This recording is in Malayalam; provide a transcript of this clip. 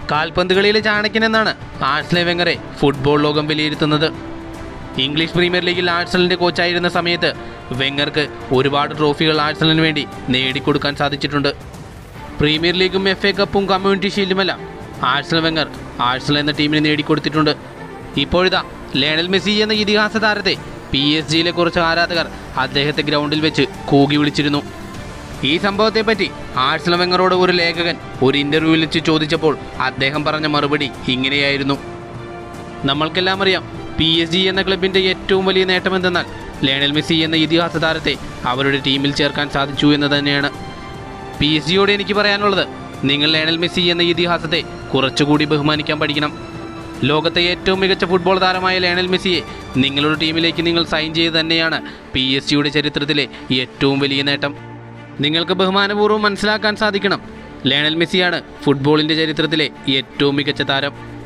കാൽപന്ത് കളിയിലെ ചാണക്യൻ എന്നാണ് ആഴ്സണൽ വെങ്ങറെ ഫുട്ബോൾ ലോകം വിലയിരുത്തുന്നത് ഇംഗ്ലീഷ് പ്രീമിയർ ലീഗിൽ ആഴ്സണലിന്റെ കോച്ചായിരുന്ന സമയത്ത് വെങ്ങർക്ക് ഒരുപാട് ട്രോഫികൾ ആഴ്സണലിന് വേണ്ടി നേടിക്കൊടുക്കാൻ സാധിച്ചിട്ടുണ്ട് പ്രീമിയർ ലീഗും എഫ് എ കപ്പും കമ്മ്യൂണിറ്റി ഷീൽഡുമെല്ലാം ആഴ്സണൽ വെങ്ങർ ആഴ്സണൽ എന്ന ടീമിന് നേടിക്കൊടുത്തിട്ടുണ്ട് ഇപ്പോഴിതാ ലേണൽ മെസ്സി എന്ന ഇതിഹാസ താരത്തെ പി എസ് ജിയിലെ കുറച്ച് ആരാധകർ അദ്ദേഹത്തെ ഗ്രൗണ്ടിൽ വെച്ച് കൂകി വിളിച്ചിരുന്നു ഈ സംഭവത്തെപ്പറ്റി ആഴ്സണൽ വെങ്ങറോട് ഒരു ലേഖകൻ ഒരു ഇന്റർവ്യൂവിൽ വെച്ച് ചോദിച്ചപ്പോൾ അദ്ദേഹം പറഞ്ഞ മറുപടി ഇങ്ങനെയായിരുന്നു നമ്മൾക്കെല്ലാം അറിയാം പി എസ് ജി എന്ന ക്ലബിൻ്റെ ഏറ്റവും വലിയ നേട്ടമെന്തെന്നാൽ ലയണൽ മെസ്സി എന്ന ഇതിഹാസ താരത്തെ അവരുടെ ടീമിൽ ചേർക്കാൻ സാധിച്ചു എന്ന് തന്നെയാണ് പി എസ് ജിയോട് എനിക്ക് പറയാനുള്ളത് നിങ്ങൾ ലയണൽ മെസ്സി എന്ന ഇതിഹാസത്തെ കുറച്ചുകൂടി ബഹുമാനിക്കാൻ പഠിക്കണം ലോകത്തെ ഏറ്റവും മികച്ച ഫുട്ബോൾ താരമായ ലയണൽ മെസ്സിയെ നിങ്ങളുടെ ടീമിലേക്ക് നിങ്ങൾ സൈൻ ചെയ്ത് തന്നെയാണ് പി എസ് ജിയുടെ ചരിത്രത്തിലെ ഏറ്റവും വലിയ നേട്ടം നിങ്ങൾക്ക് ബഹുമാനപൂർവ്വം മനസ്സിലാക്കാൻ സാധിക്കണം ലയണൽ മെസ്സിയാണ് ഫുട്ബോളിൻ്റെ ചരിത്രത്തിലെ ഏറ്റവും മികച്ച താരം